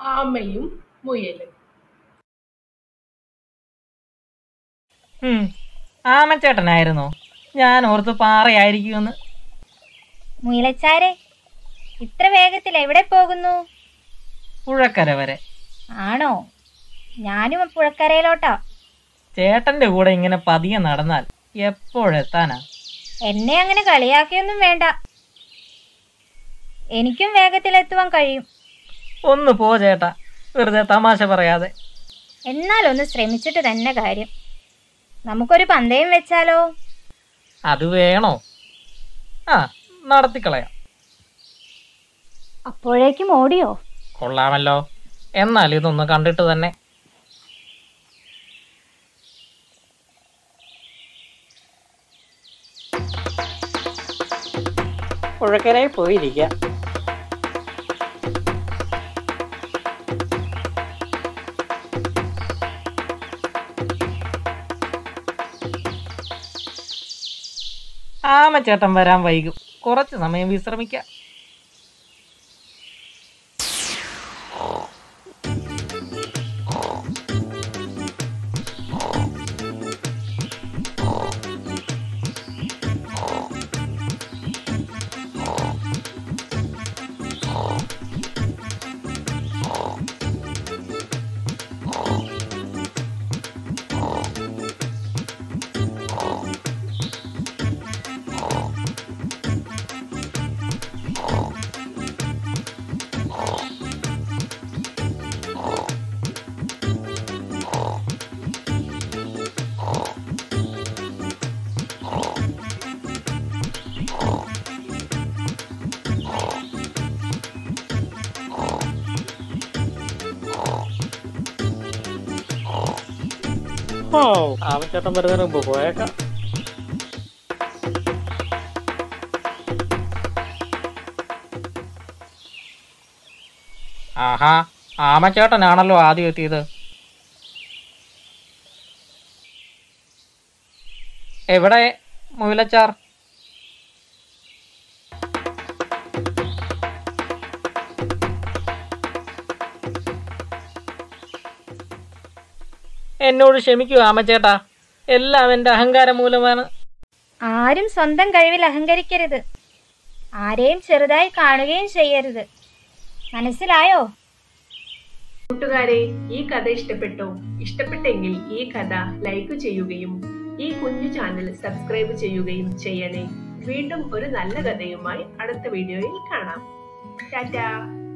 ആമയും മുയലും ഉം. ആമച്ചേട്ടനായിരുന്നോ ഞാൻ ഓർത്ത് പാറയായിരിക്കുമെന്ന് മുയിലച്ചാരെ ഇത്ര വേഗത്തിൽ എവിടെ പോകുന്നു പുഴക്കര വരെ ആണോ ഞാനും പുഴക്കരയിലോട്ടാ ചേട്ടന്റെ കൂടെ ഇങ്ങനെ പതിയെ നടന്നാൽ എപ്പോഴെത്താനാ എന്നെ അങ്ങനെ കളിയാക്കിയൊന്നും വേണ്ട എനിക്കും വേഗത്തിൽ എത്തുവാൻ കഴിയും ഒന്ന് പോ ചേട്ടാ വെറുതെ തമാശ പറയാതെ എന്നാലൊന്ന് ശ്രമിച്ചിട്ട് തന്നെ കാര്യം നമുക്കൊരു പന്തയം വെച്ചാലോ അത് വേണോ ആ നടത്തിക്കളയാം അപ്പോഴേക്കും ഓടിയോ കൊള്ളാമല്ലോ എന്നാൽ ഇതൊന്ന് കണ്ടിട്ട് തന്നെ പുഴക്കരയിൽ പോയിരിക്കാം ആമച്ചേട്ടൻ വരാൻ വൈകും കുറച്ച് സമയം വിശ്രമിക്കാം ഓ ആമച്ചേട്ടൻ വരുന്നതിന് മുമ്പ് പോയേക്കാം ആഹാ ആമച്ചേട്ടനാണല്ലോ ആദ്യം എത്തിയത് എവിടെ മുയിലച്ചാർ എന്നോട് ക്ഷമിക്കൂ ആമച്ചേട്ടാ എല്ലാം എൻ്റെ അഹങ്കാരം മൂലമാണ് ആരും സ്വന്തം കഴിവിൽ അഹങ്കരിക്കരുത് ആരെയും ചെറുതായി കാണുകയും ചെയ്യരുത് മനസ്സിലായോ കൂട്ടുകാരെ ഈ കഥ ഇഷ്ടപ്പെട്ടോ ഇഷ്ടപ്പെട്ടെങ്കിൽ ഈ കഥ ലൈക്ക് ചെയ്യുകയും ഈ കുഞ്ഞു ചാനൽ സബ്സ്ക്രൈബ് ചെയ്യുകയും ചെയ്യണേ വീണ്ടും ഒരു നല്ല കഥയുമായി അടുത്ത വീഡിയോയിൽ കാണാം ടാറ്റാ